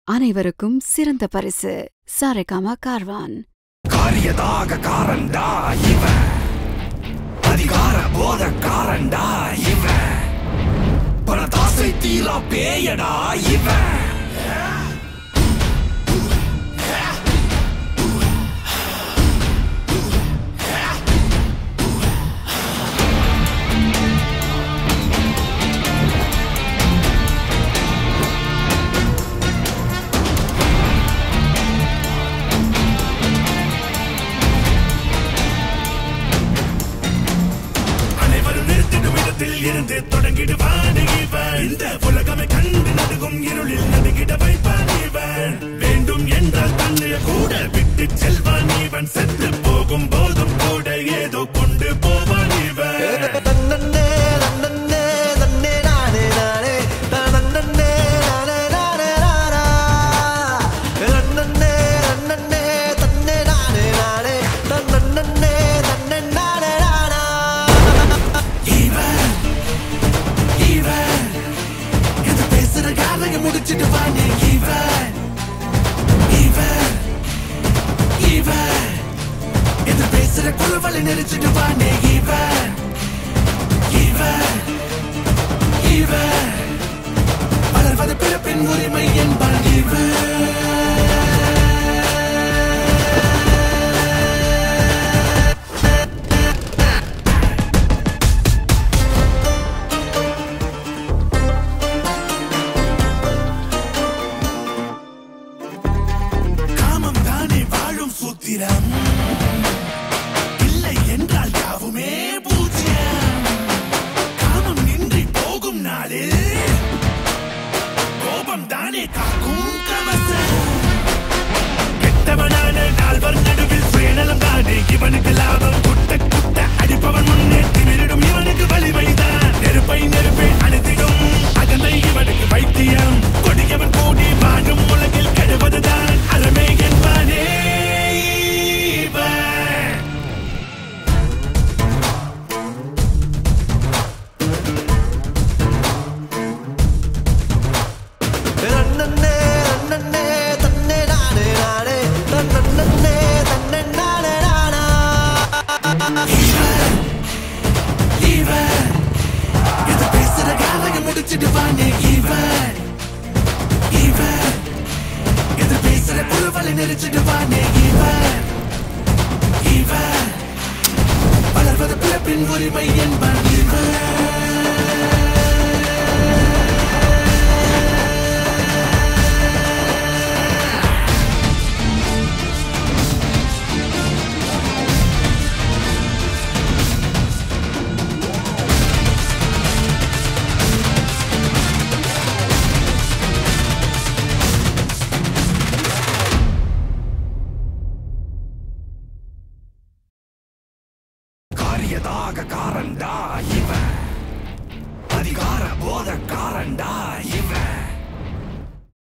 அனைவருக்கும் சிறந்த பரிசு சாரேகாமா கார்வான் காரியதாக காரண்டா இவன் அதிகார போதக்காரண்டா இவன் பணத்தாசை தீரா பேயடா இவன் அனைவரும் நிறுத்திடும் இடத்தில் இருந்து தொடங்கிடுவான் இவன் இந்த உலகமே கண்டு நடுகும் இருளில் நடுங்கிட வைப்பான் இவன் வேண்டும் என்றால் தன்னைய கூட விட்டு செல்வான் இவன் செத்து போகும் போதும் கூட ஏதோ கொண்டு போவான் இவன் தன்னன்னே தன்னன்னே தன்னே நானே நானே தன்னன்னே நானே நானே நானா தன்னன்னே தன்னன்னே தன்னே நானே நானே தன்னன்னே தன்னே நானே நானா இவன் இவன் இது பேசுற காலைய முடிச்சிட்டு வாங்க இவன் இவன் இவன் இது பேசுற குழுவலை நெரிச்சிட்டு வாங்க இவன் இவன் இவன் வளர்வது பிறப்பின் உரிமை என்பான் இவன் காமம் தானே வாழும் சூத்திரம் இல்லை என்றால் யாவுமே பூஜ்யம் காமம் நின்றி போகும் நாளில் கோபம் தானே காக்கும் கவசம் கெட்டவனான நால்வர் நடுவில் சுயநலம் தானே இவனுக்கு லாபம் குட்ட குட்ட அடிப்பவன் முன்னே திமிரிடும் இவனுக்கு வலிமைதான் நெருப்பை நெருப்பை அணைத்திடும் அகந்தை இவனுக்கு வைத்தியம் கொடியவன் கூடி வாழும் உலகில் கெடுவதுதான் அறமே என்பானே இவன் தன்னன்னே தன்னன்னே தன்னே நானே நானே தன்னன்னே தன்னே நானே நானா இவன் இவன் இது பேசுற காலைய முடிச்சிட்டு வாங்க இவன் இவன் இது பேசுற புழுவலை நெரிச்சிட்டு வாங்க இவன் இவன் வளர்வது பிறப்பின் உரிமை என்பான் இவன் காரியதாக காரண்டா இவன் அதிகார போதக்காரண்டா இவன்